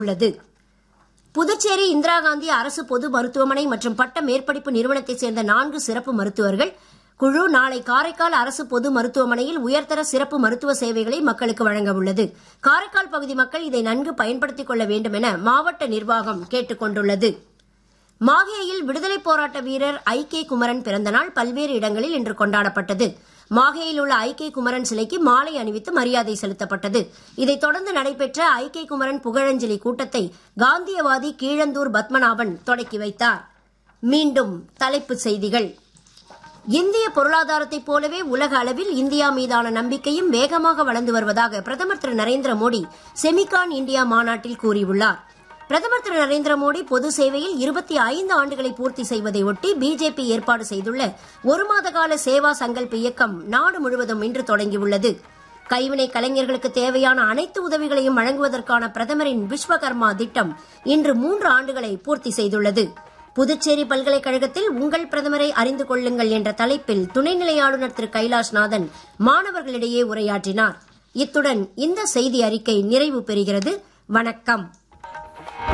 உள்ளது புதுச்சேரி இந்திரா காந்தி அரசு பொது மருத்துவமனை மற்றும் பட்ட மேற்படிப்பு நிறுவனத்தைச் சேர்ந்த நான்கு சிறப்பு மருத்துவர்கள் குழு நாளை காரைக்கால் அரசு பொது மருத்துவமனையில் உயர்தர சிறப்பு மருத்துவ சேவைகளை மக்களுக்கு வழங்க உள்ளது காரைக்கால் பகுதி மக்கள் இதை நன்கு பயன்படுத்திக் கொள்ள வேண்டும் என மாவட்ட நிர்வாகம் கேட்டுக் கொண்டுள்ளது மாஹேயில் விடுதலை போராட்ட வீரர் ஐ கே குமரன் பிறந்தநாள் பல்வேறு இடங்களில் இன்று கொண்டாடப்பட்டது மாஹேயில் உள்ள ஐ கே குமரன் சிலைக்கு மாலை அணிவித்து மரியாதை செலுத்தப்பட்டது இதைத் தொடர்ந்து நடைபெற்ற ஐ கே குமரன் புகழஞ்சலி கூட்டத்தை காந்தியவாதி கீழந்தூர் பத்மநாபன் தொடக்கி வைத்தார் மீண்டும் தலைப்புச் செய்திகள் இந்திய பொருளாதாரத்தைப் போலவே உலக அளவில் இந்தியா மீதான நம்பிக்கையும் வேகமாக வளர்ந்து வருவதாக பிரதமர் திரு நரேந்திர மோடி செமிகான் இந்தியா மாநாட்டில் கூறியுள்ளார் பிரதமர் திரு நரேந்திர மோடி பொது சேவையில் இருபத்தி ஐந்து ஆண்டுகளை பூர்த்தி செய்வதை ஒட்டி பிஜேபி ஏற்பாடு செய்துள்ள ஒரு மாத கால சேவா சங்கல்ப் இயக்கம் நாடு முழுவதும் இன்று தொடங்கியுள்ளது கைவினை கலைஞர்களுக்கு தேவையான அனைத்து உதவிகளையும் வழங்குவதற்கான பிரதமரின் விஸ்வகர்மா திட்டம் இன்று மூன்று ஆண்டுகளை பூர்த்தி செய்துள்ளது புதுச்சேரி பல்கலைக்கழகத்தில் உங்கள் பிரதமரை அறிந்து கொள்ளுங்கள் என்ற தலைப்பில் துணைநிலை ஆளுநர் திரு கைலாஷ்நாதன் மாணவர்களிடையே உரையாற்றினார் இத்துடன் இந்த செய்தி அறிக்கை நிறைவு பெறுகிறது வணக்கம்